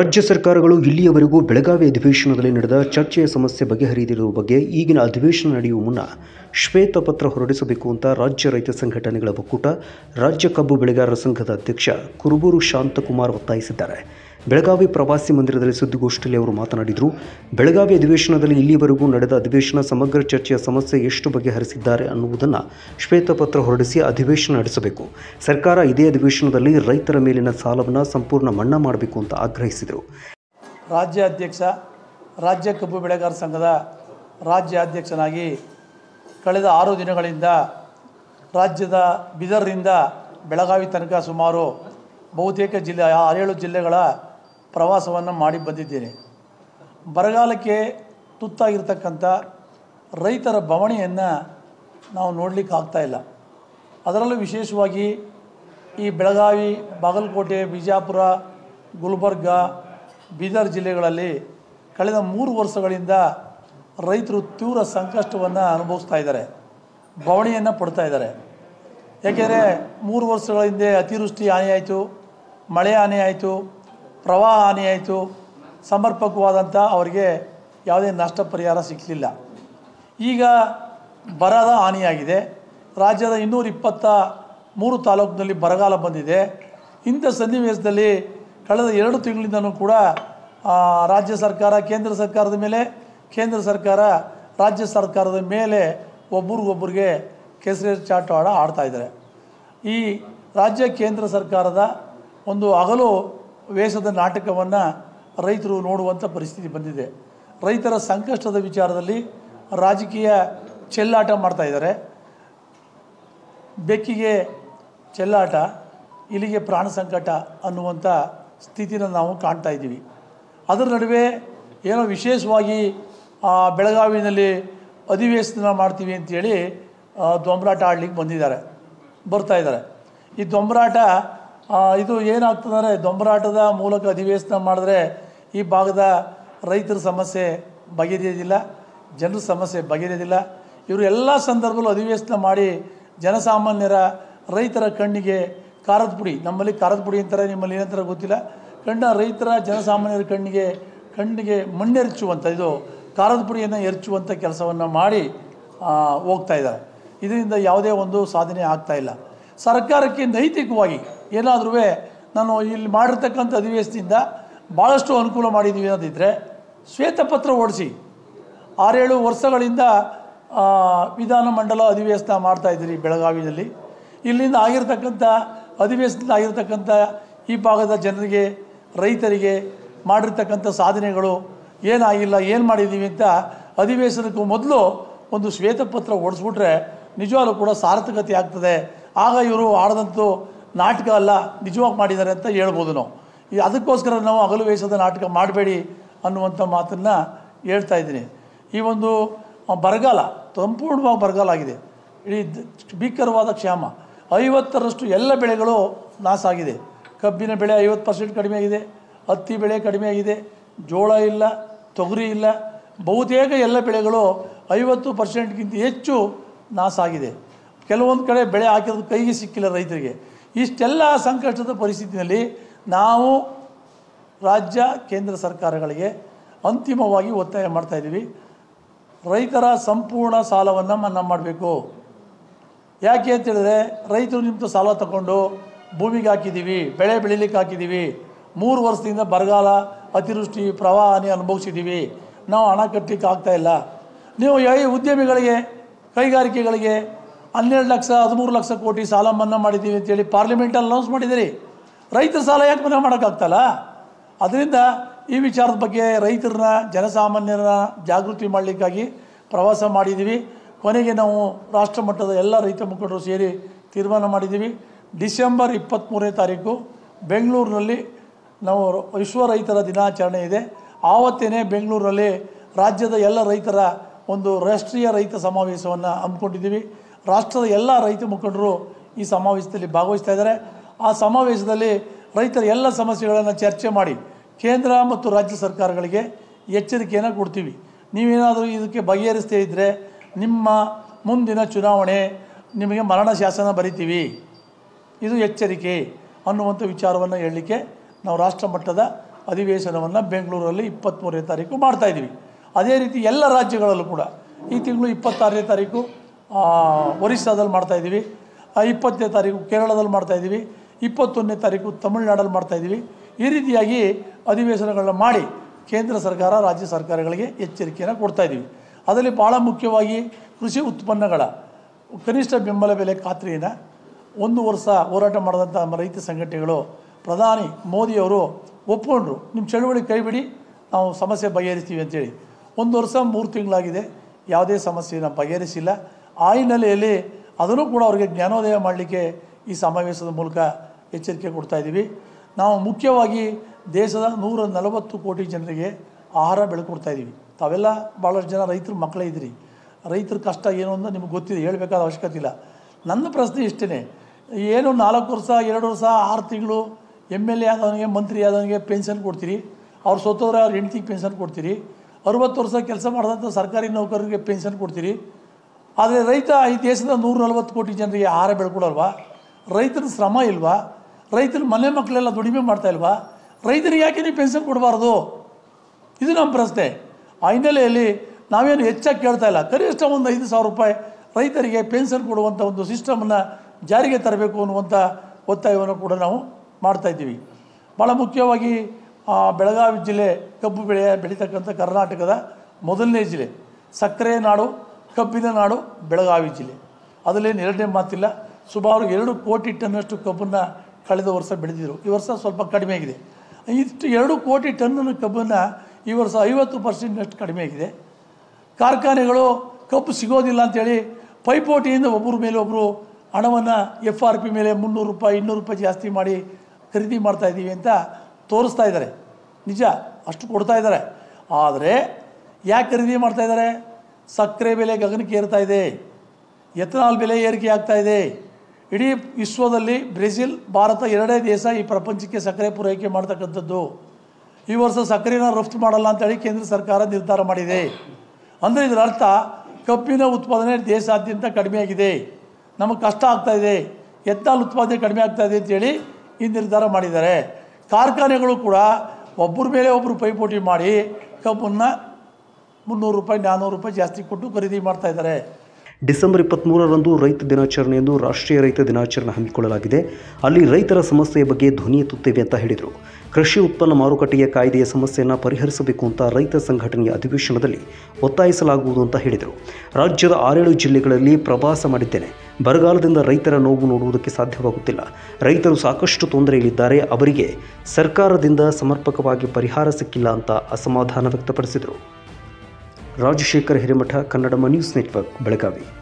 ರಾಜ್ಯ ಸರ್ಕಾರಗಳು ಇಲ್ಲಿಯವರೆಗೂ ಬೆಳಗಾವಿ ಅಧಿವೇಶನದಲ್ಲಿ ನಡೆದ ಚರ್ಚೆಯ ಸಮಸ್ಯೆ ಬಗೆಹರಿದಿರುವ ಬಗ್ಗೆ ಈಗಿನ ಅಧಿವೇಶನ ನಡೆಯುವ ಮುನ್ನ ಶ್ವೇತಪತ್ರ ಹೊರಡಿಸಬೇಕು ಅಂತ ರಾಜ್ಯ ರೈತ ಸಂಘಟನೆಗಳ ಒಕ್ಕೂಟ ರಾಜ್ಯ ಕಬ್ಬು ಬೆಳೆಗಾರರ ಸಂಘದ ಅಧ್ಯಕ್ಷ ಕುರುಬೂರು ಶಾಂತಕುಮಾರ್ ಒತ್ತಾಯಿಸಿದ್ದಾರೆ ಬೆಳಗಾವಿ ಪ್ರವಾಸಿ ಮಂದಿರದಲ್ಲಿ ಸುದ್ದಿಗೋಷ್ಠಿಯಲ್ಲಿ ಅವರು ಮಾತನಾಡಿದರು ಬೆಳಗಾವಿ ಅಧಿವೇಶನದಲ್ಲಿ ಇಲ್ಲಿಯವರೆಗೂ ನಡೆದ ಅಧಿವೇಶನ ಸಮಗ್ರ ಚರ್ಚೆಯ ಸಮಸ್ಯೆ ಎಷ್ಟು ಬಗೆಹರಿಸಿದ್ದಾರೆ ಅನ್ನುವುದನ್ನು ಶ್ವೇತಪತ್ರ ಹೊರಡಿಸಿ ಅಧಿವೇಶನ ನಡೆಸಬೇಕು ಸರ್ಕಾರ ಇದೇ ಅಧಿವೇಶನದಲ್ಲಿ ರೈತರ ಮೇಲಿನ ಸಾಲವನ್ನು ಸಂಪೂರ್ಣ ಮನ್ನಾ ಮಾಡಬೇಕು ಅಂತ ಆಗ್ರಹಿಸಿದರು ರಾಜ್ಯ ಅಧ್ಯಕ್ಷ ರಾಜ್ಯ ಕಬ್ಬು ಬೆಳೆಗಾರ ಸಂಘದ ರಾಜ್ಯ ಅಧ್ಯಕ್ಷನಾಗಿ ಕಳೆದ ಆರು ದಿನಗಳಿಂದ ರಾಜ್ಯದ ಬೀದರ್ನಿಂದ ಬೆಳಗಾವಿ ತನಕ ಸುಮಾರು ಬಹುತೇಕ ಜಿಲ್ಲೆ ಆರೇಳು ಜಿಲ್ಲೆಗಳ ಪ್ರವಾಸವನ್ನು ಮಾಡಿ ಬಂದಿದ್ದೇನೆ ಬರಗಾಲಕ್ಕೆ ತುತ್ತಾಗಿರ್ತಕ್ಕಂಥ ರೈತರ ಬವಣೆಯನ್ನು ನಾವು ನೋಡಲಿಕ್ಕೆ ಆಗ್ತಾ ಇಲ್ಲ ಅದರಲ್ಲೂ ವಿಶೇಷವಾಗಿ ಈ ಬೆಳಗಾವಿ ಬಾಗಲಕೋಟೆ ಬಿಜಾಪುರ ಗುಲ್ಬರ್ಗ ಬೀದರ್ ಜಿಲ್ಲೆಗಳಲ್ಲಿ ಕಳೆದ ಮೂರು ವರ್ಷಗಳಿಂದ ರೈತರು ತೀವ್ರ ಸಂಕಷ್ಟವನ್ನು ಅನುಭವಿಸ್ತಾ ಇದ್ದಾರೆ ಬವಣೆಯನ್ನು ಪಡ್ತಾ ಇದ್ದಾರೆ ಏಕೆಂದರೆ ಮೂರು ವರ್ಷಗಳ ಹಿಂದೆ ಅತಿವೃಷ್ಟಿ ಹಾನಿಯಾಯಿತು ಮಳೆ ಹಾನಿಯಾಯಿತು ಪ್ರವಾಹ ಹಾನಿಯಾಯಿತು ಸಮರ್ಪಕವಾದಂಥ ಅವರಿಗೆ ಯಾವುದೇ ನಷ್ಟ ಪರಿಹಾರ ಸಿಕ್ಕಲಿಲ್ಲ ಈಗ ಬರದ ಹಾನಿಯಾಗಿದೆ ರಾಜ್ಯದ ಇನ್ನೂರ ಇಪ್ಪತ್ತ ಮೂರು ತಾಲೂಕಿನಲ್ಲಿ ಬರಗಾಲ ಬಂದಿದೆ ಇಂಥ ಸನ್ನಿವೇಶದಲ್ಲಿ ಕಳೆದ ಎರಡು ತಿಂಗಳಿಂದನೂ ಕೂಡ ಆ, ರಾಜ್ಯ ಸರ್ಕಾರ ಕೇಂದ್ರ ಸರ್ಕಾರದ ಮೇಲೆ ಕೇಂದ್ರ ಸರ್ಕಾರ ರಾಜ್ಯ ಸರ್ಕಾರದ ಮೇಲೆ ಒಬ್ರಿಗೊಬ್ರಿಗೆ ಕೆಸರೆ ಚಾಟವಾಡ ಆಡ್ತಾ ಇದ್ದಾರೆ ಈ ರಾಜ್ಯ ಕೇಂದ್ರ ಸರ್ಕಾರದ ಒಂದು ಹಗಲು ವೇಷದ ನಾಟಕವನ್ನು ರೈತರು ನೋಡುವಂಥ ಪರಿಸ್ಥಿತಿ ಬಂದಿದೆ ರೈತರ ಸಂಕಷ್ಟದ ವಿಚಾರದಲ್ಲಿ ರಾಜಕೀಯ ಚೆಲ್ಲಾಟ ಮಾಡ್ತಾ ಇದ್ದಾರೆ ಬೆಕ್ಕಿಗೆ ಚೆಲ್ಲಾಟ ಇಲ್ಲಿಗೆ ಪ್ರಾಣ ಸಂಕಟ ಅನ್ನುವಂಥ ಸ್ಥಿತಿನ ನಾವು ಕಾಣ್ತಾ ಇದ್ದೀವಿ ಅದರ ನಡುವೆ ಏನೋ ವಿಶೇಷವಾಗಿ ಆ, ಬೆಳಗಾವಿನಲ್ಲಿ ಅಧಿವೇಶನ ಮಾಡ್ತೀವಿ ಅಂತೇಳಿ ಆ, ದೊಂಬರಾಟ ಆಡ್ಲಿಕ್ಕೆ ಬಂದಿದ್ದಾರೆ ಬರ್ತಾ ಇದ್ದಾರೆ ಈ ದೊಂಬರಾಟ ಆ, ಇದು ಏನಾಗ್ತದಂದರೆ ದೊಂಬರಾಟದ ಮೂಲಕ ಅಧಿವೇಶನ ಮಾಡಿದ್ರೆ ಈ ಭಾಗದ ರೈತರ ಸಮಸ್ಯೆ ಬಗೆಹರಿಯೋದಿಲ್ಲ ಜನರ ಸಮಸ್ಯೆ ಬಗೆಹರಿಯೋದಿಲ್ಲ ಇವರು ಎಲ್ಲ ಸಂದರ್ಭದಲ್ಲೂ ಅಧಿವೇಶನ ಮಾಡಿ ಜನಸಾಮಾನ್ಯರ ರೈತರ ಕಣ್ಣಿಗೆ ಖಾರದ ಪುಡಿ ನಮ್ಮಲ್ಲಿ ಖಾರದ ಪುಡಿ ಅಂತಾರೆ ನಿಮ್ಮಲ್ಲಿ ಏನಂತಾರೆ ಗೊತ್ತಿಲ್ಲ ಕಣ್ಣ ರೈತರ ಜನಸಾಮಾನ್ಯರ ಕಣ್ಣಿಗೆ ಕಣ್ಣಿಗೆ ಮಣ್ಣೆರಚುವಂಥ ಇದು ಖಾರದ ಪುಡಿಯನ್ನು ಎರಚುವಂಥ ಕೆಲಸವನ್ನು ಮಾಡಿ ಆ, ಹೋಗ್ತಾ ಇದ್ದಾರೆ ಇದರಿಂದ ಯಾವುದೇ ಒಂದು ಸಾಧನೆ ಆಗ್ತಾ ಇಲ್ಲ ಸರ್ಕಾರಕ್ಕೆ ನೈತಿಕವಾಗಿ ಏನಾದರೂ ನಾನು ಇಲ್ಲಿ ಮಾಡಿರ್ತಕ್ಕಂಥ ಅಧಿವೇಶನದಿಂದ ಭಾಳಷ್ಟು ಅನುಕೂಲ ಮಾಡಿದ್ದೀವಿ ಅನ್ನೋದಿದ್ದರೆ ಶ್ವೇತಪತ್ರ ಓಡಿಸಿ ಆರೇಳು ವರ್ಷಗಳಿಂದ ಆ, ವಿಧಾನಮಂಡಲ ಅಧಿವೇಶನ ಮಾಡ್ತಾ ಇದ್ದೀರಿ ಬೆಳಗಾವಿಯಲ್ಲಿ ಇಲ್ಲಿಂದ ಆಗಿರ್ತಕ್ಕಂಥ ಅಧಿವೇಶನದಿಂದ ಆಗಿರ್ತಕ್ಕಂಥ ಈ ಭಾಗದ ಜನರಿಗೆ ರೈತರಿಗೆ ಮಾಡಿರ್ತಕ್ಕಂಥ ಸಾಧನೆಗಳು ಏನಾಗಿಲ್ಲ ಏನು ಮಾಡಿದ್ದೀವಿ ಅಂತ ಅಧಿವೇಶನಕ್ಕೂ ಮೊದಲು ಒಂದು ಶ್ವೇತಪತ್ರ ಓಡಿಸ್ಬಿಟ್ರೆ ನಿಜವಾಗ್ಲೂ ಕೂಡ ಸಾರ್ಥಕತೆ ಆಗ್ತದೆ ಆಗ ಇವರು ಆಡದಂತೂ ನಾಟಕ ಅಲ್ಲ ನಿಜವಾಗಿ ಮಾಡಿದ್ದಾರೆ ಅಂತ ಹೇಳ್ಬೋದು ನಾವು ಈ ಅದಕ್ಕೋಸ್ಕರ ನಾವು ಹಗಲು ವೇಷದ ನಾಟಕ ಮಾಡಬೇಡಿ ಅನ್ನುವಂಥ ಮಾತನ್ನು ಹೇಳ್ತಾ ಇದ್ದೀನಿ ಈ ಒಂದು ಆ, ಬರಗಾಲ ಸಂಪೂರ್ಣವಾಗಿ ಬರಗಾಲ ಆಗಿದೆ ಇಡೀ ದ- ಭೀಕರವಾದ ಕ್ಷಾಮ ಐವತ್ತರಷ್ಟು ಎಲ್ಲ ಬೆಳೆಗಳು ನಾಶ ಆಗಿದೆ ಕಬ್ಬಿನ ಬೆಳೆ ಐವತ್ತು ಪರ್ಸೆಂಟ್ ಕಡಿಮೆ ಆಗಿದೆ ಹತ್ತಿ ಬೆಳೆ ಕಡಿಮೆ ಆಗಿದೆ ಜೋಳ ಇಲ್ಲ ತೊಗರಿ ಇಲ್ಲ ಬಹುತೇಕ ಎಲ್ಲ ಬೆಳೆಗಳು ಐವತ್ತು ಪರ್ಸೆಂಟ್ಗಿಂತ ಹೆಚ್ಚು ನಾಶ ಆಗಿದೆ ಕೆಲವೊಂದು ಕಡೆ ಬೆಳೆ ಹಾಕಿರೋದು ಕೈಗೆ ಸಿಕ್ಕಿಲ್ಲ ರೈತರಿಗೆ ಇಷ್ಟೆಲ್ಲ ಸಂಕಷ್ಟದ ಪರಿಸ್ಥಿತಿಯಲ್ಲಿ ನಾವು ರಾಜ್ಯ ಕೇಂದ್ರ ಸರ್ಕಾರಗಳಿಗೆ ಅಂತಿಮವಾಗಿ ಒತ್ತಾಯ ಮಾಡ್ತಾ ಇದ್ದೀವಿ ರೈತರ ಸಂಪೂರ್ಣ ಸಾಲವನ್ನು ಮನ್ನಾ ಮಾಡಬೇಕು ಯಾಕೆ ಅಂತ ಹೇಳಿದ್ರೆ ರೈತರು ನಿಮ್ಮದು ಸಾಲ ತಗೊಂಡು ಭೂಮಿಗೆ ಹಾಕಿದ್ದೀವಿ ಬೆಳೆ ಬೆಳಿಲಿಕ್ಕೆ ಹಾಕಿದ್ದೀವಿ ಮೂರು ವರ್ಷದಿಂದ ಬರಗಾಲ ಅತಿವೃಷ್ಟಿ ಪ್ರವಾಹ ಹಾನಿ ಅನುಭವಿಸಿದ್ದೀವಿ ನಾವು ಹಣ ಕಟ್ಟಲಿಕ್ಕೆ ಆಗ್ತಾ ಇಲ್ಲ ನೀವು ಈ ಉದ್ಯಮಿಗಳಿಗೆ ಕೈಗಾರಿಕೆಗಳಿಗೆ ಹನ್ನೆರಡು ಲಕ್ಷ ಹದಿಮೂರು ಲಕ್ಷ ಕೋಟಿ ಸಾಲ ಮನ್ನಾ ಮಾಡಿದ್ದೀವಿ ಅಂತೇಳಿ ಪಾರ್ಲಿಮೆಂಟಲ್ಲಿ ಅನೌನ್ಸ್ ಮಾಡಿದ್ದೀರಿ ರೈತರ ಸಾಲ ಯಾಕೆ ಮನ್ನಾ ಮಾಡೋಕ್ಕಾಗ್ತಲ್ಲ ಅದರಿಂದ ಈ ವಿಚಾರದ ಬಗ್ಗೆ ರೈತರನ್ನ ಜನಸಾಮಾನ್ಯರನ್ನ ಜಾಗೃತಿ ಮಾಡಲಿಕ್ಕಾಗಿ ಪ್ರವಾಸ ಮಾಡಿದ್ದೀವಿ ಕೊನೆಗೆ ನಾವು ರಾಷ್ಟ್ರ ಮಟ್ಟದ ಎಲ್ಲ ರೈತ ಮುಖಂಡರು ಸೇರಿ ತೀರ್ಮಾನ ಮಾಡಿದ್ದೀವಿ ಡಿಸೆಂಬರ್ ಇಪ್ಪತ್ತ್ಮೂರನೇ ತಾರೀಕು ಬೆಂಗಳೂರಿನಲ್ಲಿ ನಾವು ವಿಶ್ವ ರೈತರ ದಿನಾಚರಣೆ ಇದೆ ಆವತ್ತೇ ಬೆಂಗಳೂರಲ್ಲಿ ರಾಜ್ಯದ ಎಲ್ಲ ರೈತರ ಒಂದು ರಾಷ್ಟ್ರೀಯ ರೈತ ಸಮಾವೇಶವನ್ನು ಹಮ್ಮಿಕೊಂಡಿದ್ದೀವಿ ರಾಷ್ಟ್ರದ ಎಲ್ಲ ರೈತ ಮುಖಂಡರು ಈ ಸಮಾವೇಶದಲ್ಲಿ ಭಾಗವಹಿಸ್ತಾ ಇದ್ದಾರೆ ಆ ಸಮಾವೇಶದಲ್ಲಿ ರೈತರ ಎಲ್ಲ ಸಮಸ್ಯೆಗಳನ್ನು ಚರ್ಚೆ ಮಾಡಿ ಕೇಂದ್ರ ಮತ್ತು ರಾಜ್ಯ ಸರ್ಕಾರಗಳಿಗೆ ಎಚ್ಚರಿಕೆಯನ್ನು ಕೊಡ್ತೀವಿ ನೀವೇನಾದರೂ ಇದಕ್ಕೆ ಬಗೆಹರಿಸದೇ ಇದ್ದರೆ ನಿಮ್ಮ ಮುಂದಿನ ಚುನಾವಣೆ ನಿಮಗೆ ಮರಣ ಶಾಸನ ಬರಿತೀವಿ ಇದು ಎಚ್ಚರಿಕೆ ಅನ್ನುವಂಥ ವಿಚಾರವನ್ನು ಹೇಳಲಿಕ್ಕೆ ನಾವು ರಾಷ್ಟ್ರ ಮಟ್ಟದ ಅಧಿವೇಶನವನ್ನು ಬೆಂಗಳೂರಲ್ಲಿ ಇಪ್ಪತ್ತ್ಮೂರನೇ ತಾರೀಕು ಮಾಡ್ತಾಯಿದ್ದೀವಿ ಅದೇ ರೀತಿ ಎಲ್ಲ ರಾಜ್ಯಗಳಲ್ಲೂ ಕೂಡ ಈ ತಿಂಗಳು ಇಪ್ಪತ್ತಾರನೇ ತಾರೀಕು ಆ, ಒರಿಸ್ಸಾದಲ್ಲಿ ಮಾಡ್ತಾಯಿದ್ದೀವಿ ಇಪ್ಪತ್ತನೇ ತಾರೀಕು ಕೇರಳದಲ್ಲಿ ಮಾಡ್ತಾಯಿದ್ದೀವಿ ಇಪ್ಪತ್ತೊಂದನೇ ತಾರೀಕು ತಮಿಳುನಾಡಲ್ಲಿ ಮಾಡ್ತಾಯಿದ್ದೀವಿ ಈ ರೀತಿಯಾಗಿ ಅಧಿವೇಶನಗಳನ್ನ ಮಾಡಿ ಕೇಂದ್ರ ಸರ್ಕಾರ ರಾಜ್ಯ ಸರ್ಕಾರಗಳಿಗೆ ಎಚ್ಚರಿಕೆಯನ್ನು ಕೊಡ್ತಾಯಿದ್ದೀವಿ ಅದರಲ್ಲಿ ಭಾಳ ಮುಖ್ಯವಾಗಿ ಕೃಷಿ ಉತ್ಪನ್ನಗಳ ಕನಿಷ್ಠ ಬೆಂಬಲ ಬೆಲೆ ಖಾತ್ರಿಯನ್ನು ಒಂದು ವರ್ಷ ಹೋರಾಟ ಮಾಡಿದಂಥ ನಮ್ಮ ರೈತ ಸಂಘಟನೆಗಳು ಪ್ರಧಾನಿ ಮೋದಿಯವರು ಒಪ್ಕೊಂಡ್ರು ನಿಮ್ಮ ಚಳುವಳಿ ಕೈಬಿಡಿ ನಾವು ಸಮಸ್ಯೆ ಬಗೆಹರಿಸ್ತೀವಿ ಅಂತೇಳಿ ಒಂದು ವರ್ಷ ಮೂರು ತಿಂಗಳಾಗಿದೆ ಯಾವುದೇ ಸಮಸ್ಯೆಯನ್ನು ಬಗೆಹರಿಸಿಲ್ಲ ಆ ಹಿನ್ನೆಲೆಯಲ್ಲಿ ಅದನ್ನು ಕೂಡ ಅವರಿಗೆ ಜ್ಞಾನೋದಯ ಮಾಡಲಿಕ್ಕೆ ಈ ಸಮಾವೇಶದ ಮೂಲಕ ಎಚ್ಚರಿಕೆ ಕೊಡ್ತಾ ಇದ್ದೀವಿ ನಾವು ಮುಖ್ಯವಾಗಿ ದೇಶದ ನೂರ ನಲವತ್ತು ಕೋಟಿ ಜನರಿಗೆ ಆಹಾರ ಬೆಳೆಕೊಡ್ತಾ ಇದ್ದೀವಿ ತಾವೆಲ್ಲ ಭಾಳಷ್ಟು ಜನ ರೈತರ ಮಕ್ಕಳೇ ಇದ್ದೀರಿ ರೈತರ ಕಷ್ಟ ಏನು ಅಂತ ನಿಮ್ಗೆ ಗೊತ್ತಿದೆ ಹೇಳಬೇಕಾದ ಅವಶ್ಯಕತೆ ಇಲ್ಲ ನನ್ನ ಪ್ರಶ್ನೆ ಇಷ್ಟೇ ಏನು ನಾಲ್ಕು ವರ್ಷ ಎರಡು ವರ್ಷ ಆರು ತಿಂಗಳು ಎಮ್ ಎಲ್ ಎ ಆದವನಿಗೆ ಮಂತ್ರಿ ಆದವನಿಗೆ ಪೆನ್ಷನ್ ಕೊಡ್ತೀರಿ ಅವ್ರು ಸೊತ್ತೋದ್ರೆ ಅವ್ರ ಹೆಂಡ್ತಿಗೆ ಪೆನ್ಷನ್ ಕೊಡ್ತೀರಿ ಅರುವತ್ತು ವರ್ಷ ಕೆಲಸ ಮಾಡಿದಂಥ ಸರ್ಕಾರಿ ನೌಕರರಿಗೆ ಪೆನ್ಷನ್ ಕೊಡ್ತೀರಿ ಆದರೆ ರೈತ ಈ ದೇಶದ ನೂರ ನಲ್ವತ್ತು ಕೋಟಿ ಜನರಿಗೆ ಆಹಾರ ಬೆಳ್ಕೊಡಲ್ವಾ ರೈತರ ಶ್ರಮ ಇಲ್ವಾ ರೈತರ ಮನೆ ಮಕ್ಕಳೆಲ್ಲ ದುಡಿಮೆ ಮಾಡ್ತಾ ಇಲ್ವಾ ರೈತರಿಗೆ ಯಾಕೆ ನೀವು ಪೆನ್ಷನ್ ಕೊಡಬಾರ್ದು ಇದು ನಮ್ಮ ಪ್ರಶ್ನೆ ಆ ಹಿನ್ನೆಲೆಯಲ್ಲಿ ನಾವೇನು ಹೆಚ್ಚಾಗಿ ಕೇಳ್ತಾ ಇಲ್ಲ ಕನಿಷ್ಠ ಒಂದು ಐದು ಸಾವಿರ ರೂಪಾಯಿ ರೈತರಿಗೆ ಪೆನ್ಷನ್ ಕೊಡುವಂಥ ಒಂದು ಸಿಸ್ಟಮನ್ನು ಜಾರಿಗೆ ತರಬೇಕು ಅನ್ನುವಂಥ ಒತ್ತಾಯವನ್ನು ಕೂಡ ನಾವು ಮಾಡ್ತಾ ಇದ್ದೀವಿ ಭಾಳ ಮುಖ್ಯವಾಗಿ ಆ, ಬೆಳಗಾವಿ ಜಿಲ್ಲೆ ಕಬ್ಬು ಬೆಳೆ ಬೆಳೀತಕ್ಕಂಥ ಕರ್ನಾಟಕದ ಮೊದಲನೇ ಜಿಲ್ಲೆ ಸಕ್ಕರೆ ನಾಡು ಕಬ್ಬಿನ ನಾಡು ಬೆಳಗಾವಿ ಜಿಲ್ಲೆ ಅದರಲ್ಲೇನು ಎರಡನೇ ಮಾತಿಲ್ಲ ಸುಮಾರು ಎರಡು ಕೋಟಿ ಟನ್ನಷ್ಟು ಕಬ್ಬನ್ನು ಕಳೆದ ವರ್ಷ ಬೆಳೆದಿದ್ರು ಈ ವರ್ಷ ಸ್ವಲ್ಪ ಕಡಿಮೆ ಆಗಿದೆ ಇಷ್ಟು ಎರಡು ಕೋಟಿ ಟನ್ ಕಬ್ಬನ್ನು ಈ ವರ್ಷ ಐವತ್ತು ಪರ್ಸೆಂಟ್ನಷ್ಟು ಕಡಿಮೆ ಆಗಿದೆ ಕಾರ್ಖಾನೆಗಳು ಕಬ್ಬು ಸಿಗೋದಿಲ್ಲ ಅಂತೇಳಿ ಪೈಪೋಟಿಯಿಂದ ಒಬ್ಬರ ಮೇಲೆ ಒಬ್ಬರು ಹಣವನ್ನು ಎಫ್ ಆರ್ ಪಿ ಮೇಲೆ ಮುನ್ನೂರು ರೂಪಾಯಿ ಇನ್ನೂರು ರೂಪಾಯಿ ಜಾಸ್ತಿ ಮಾಡಿ ಖರೀದಿ ಮಾಡ್ತಾ ಇದ್ದೀವಿ ಅಂತ ತೋರಿಸ್ತಾ ಇದ್ದಾರೆ ನಿಜ ಅಷ್ಟು ಕೊಡ್ತಾ ಇದ್ದಾರೆ ಆದರೆ ಯಾಕೆ ಖರೀದಿ ಮಾಡ್ತಾ ಇದ್ದಾರೆ ಸಕ್ಕರೆ ಬೆಲೆ ಗಗನಕ್ಕೆ ಏರ್ತಾ ಇದೆ ಎಥನಾಲ್ ಬೆಲೆ ಏರಿಕೆ ಆಗ್ತಾ ಇದೆ ಇಡೀ ವಿಶ್ವದಲ್ಲಿ ಬ್ರೆಜಿಲ್ ಭಾರತ ಎರಡೇ ದೇಶ ಈ ಪ್ರಪಂಚಕ್ಕೆ ಸಕ್ಕರೆ ಪೂರೈಕೆ ಮಾಡ್ತಕ್ಕಂಥದ್ದು ಈ ವರ್ಷ ಸಕ್ಕರೆನ ರಫ್ತು ಮಾಡಲ್ಲ ಅಂತೇಳಿ ಕೇಂದ್ರ ಸರ್ಕಾರ ನಿರ್ಧಾರ ಮಾಡಿದೆ ಅಂದರೆ ಇದರ ಅರ್ಥ ಕಬ್ಬಿನ ಉತ್ಪಾದನೆ ದೇಶಾದ್ಯಂತ ಕಡಿಮೆ ಆಗಿದೆ ನಮಗೆ ಕಷ್ಟ ಆಗ್ತಾ ಇದೆ ಎತ್ತಾಲ್ ಉತ್ಪಾದನೆ ಕಡಿಮೆ ಆಗ್ತಾ ಇದೆ ಅಂತೇಳಿ ಈ ನಿರ್ಧಾರ ಮಾಡಿದ್ದಾರೆ ಕಾರ್ಖಾನೆಗಳು ಕೂಡ ಒಬ್ಬರ ಮೇಲೆ ಒಬ್ಬರು ಪೈಪೋಟಿ ಮಾಡಿ ಕಬ್ಬನ್ನು ಮುನ್ನೂರು ರೂಪಾಯಿ ನಾನ್ನೂರು ರೂಪಾಯಿ ಜಾಸ್ತಿ ಕೊಟ್ಟು ಖರೀದಿ ಮಾಡ್ತಾ ಇದ್ದಾರೆ ಡಿಸೆಂಬರ್ ಇಪ್ಪತ್ತ್ಮೂರರಂದು ರೈತ ದಿನಾಚರಣೆ ಎಂದು ರಾಷ್ಟ್ರೀಯ ರೈತ ದಿನಾಚರಣೆ ಹಮ್ಮಿಕೊಳ್ಳಲಾಗಿದೆ ಅಲ್ಲಿ ರೈತರ ಸಮಸ್ಯೆಯ ಬಗ್ಗೆ ಧ್ವನಿ ಎತ್ತುತ್ತೇವೆ ಅಂತ ಹೇಳಿದರು ಕೃಷಿ ಉತ್ಪನ್ನ ಮಾರುಕಟ್ಟೆಯ ಕಾಯ್ದೆಯ ಸಮಸ್ಯೆಯನ್ನು ಪರಿಹರಿಸಬೇಕು ಅಂತ ರೈತ ಸಂಘಟನೆಯ ಅಧಿವೇಶನದಲ್ಲಿ ಒತ್ತಾಯಿಸಲಾಗುವುದು ಅಂತ ಹೇಳಿದರು ರಾಜ್ಯದ ಆರೇಳು ಜಿಲ್ಲೆಗಳಲ್ಲಿ ಪ್ರವಾಸ ಮಾಡಿದ್ದೇನೆ ಬರಗಾಲದಿಂದ ರೈತರ ನೋವು ನೋಡುವುದಕ್ಕೆ ಸಾಧ್ಯವಾಗುತ್ತಿಲ್ಲ ರೈತರು ಸಾಕಷ್ಟು ತೊಂದರೆಯಲ್ಲಿದ್ದಾರೆ ಅವರಿಗೆ ಸರ್ಕಾರದಿಂದ ಸಮರ್ಪಕವಾಗಿ ಪರಿಹಾರ ಸಿಕ್ಕಿಲ್ಲ ಅಂತ ಅಸಮಾಧಾನ ವ್ಯಕ್ತಪಡಿಸಿದರು ರಾಜಶೇಖರ್ ಹಿರೇಮಠ ಕನ್ನಡಮ ನ್ಯೂಸ್ ನೆಟ್ವರ್ಕ್ ಬೆಳಗಾವಿ